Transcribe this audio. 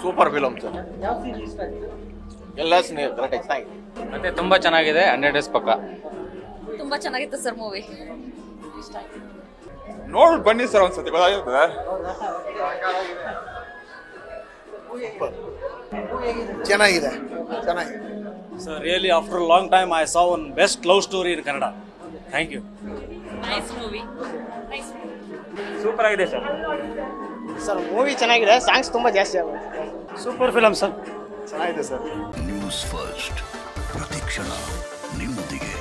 Super film sir ಎಲ್ಲ correct ಚೆನ್ನಾಗಿದೆ ಮತ್ತೆ ತುಂಬಾ ಚೆನ್ನಾಗಿದೆ ಹಂಡ್ರೆಡ್ ಡೇಸ್ ಪಕ್ಕ ತುಂಬಾ ಚೆನ್ನಾಗಿತ್ತು ಸರ್ ಮೂವಿ ನೋಡಿ ಬನ್ನಿ ಸರ್ ಒಂದ್ಸತಿ ಗೊತ್ತಾಗಿರ್ತದೆ ಚೆನ್ನಾಗಿದೆ ಚೆನ್ನಾಗಿದೆ So really, after a long time, I saw one best love story in Kannada. Thank you. Nice movie super ಆಗಿದೆ ಸರ್ ಸರ್ ಮೂವಿ ಚೆನ್ನಾಗಿದೆ ಸಾಂಗ್ಸ್ ತುಂಬ ಜಾಸ್ತಿ ಆಗುತ್ತೆ ಸೂಪರ್ ಫಿಲಮ್ ಸರ್ ಚೆನ್ನಾಗಿದೆ ಸರ್ ನ್ಯೂಸ್ ಫಸ್ಟ್ ಪ್ರತಿಕ್ಷಣ ನಿಮ್ಮೊಂದಿಗೆ